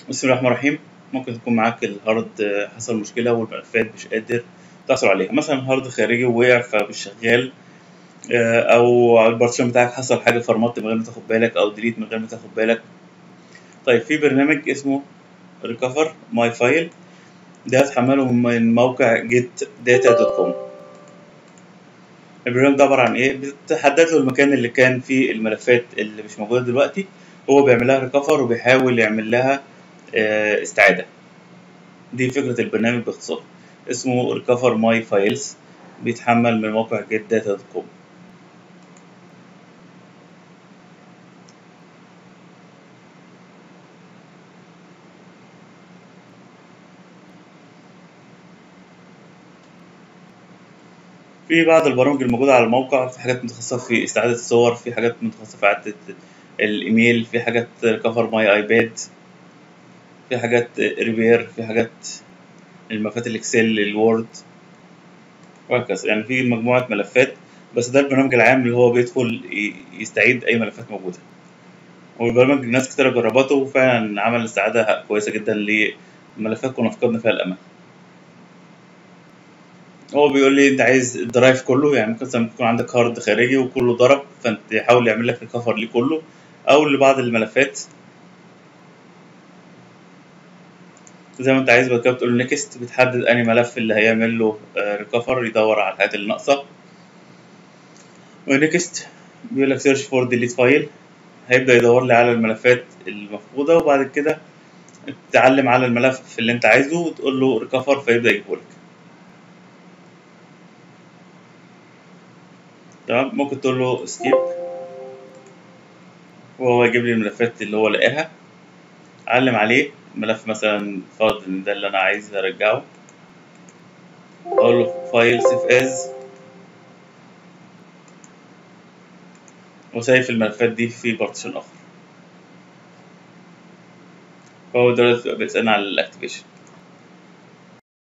بسم الله الرحمن الرحيم ممكن تكون معاك الهارد آه، حصل مشكلة والملفات مش قادر تحصل عليها مثلا هارد خارجي ووقع فمش شغال آه، أو البارتيشن بتاعك حصل حاجة فرمت من غير ما تاخد بالك أو ديليت من غير ما تاخد بالك طيب في برنامج اسمه ريكفر ماي فايل ده هتحمله من موقع جيت داتا دوت كوم البرنامج ده عبارة عن إيه؟ بتحدد له المكان اللي كان فيه الملفات اللي مش موجودة دلوقتي هو بيعمل لها ريكفر وبيحاول يعمل لها آه، استعادة دي فكرة البرنامج باختصار اسمه ريكفر ماي فايلز بيتحمل من موقع جيت داتا دوت كوم في بعض البرامج الموجودة على الموقع في حاجات متخصصة في استعادة الصور في حاجات متخصصة في إعادة الإيميل في حاجات ريكفر ماي أيباد في حاجات ريبير في حاجات الملفات الإكسل الوورد وهكذا يعني في مجموعة ملفات بس ده البرنامج العام اللي هو بيدخل ي- يستعيد أي ملفات موجودة والبرنامج ناس كتير جربته وفعلا عمل استعادة كويسة جدا لملفات كنا فقدنا فيها الأمل هو بيقول لي انت عايز الدرايف كله يعني ممكن مثلا يكون عندك هارد خارجي وكله ضرب فانت يحاول يعمل لك ريكفر ليه كله او لبعض الملفات زي ما انت عايز بعد كده بتقول له نيكست بتحدد انهي ملف اللي هيعمل له ريكفر يدور على الحاجات اللي ناقصه ونيكست بيقول لك سيرش فور ديليت فايل هيبدا يدور لي على الملفات المفقوده وبعد كده تعلم على الملف اللي انت عايزه وتقول له ريكفر فيبدا يجيبه لك تمام ممكن تقول له سكيب وهو يجيب لي الملفات اللي هو لقاها علم عليه ملف مثلا فرض ان ده اللي انا عايز ارجعه اقول له فايل سيف از وسايف الملفات دي في بارتيشن اخر فهو دلوقتي بيسألني على الاكتيفيشن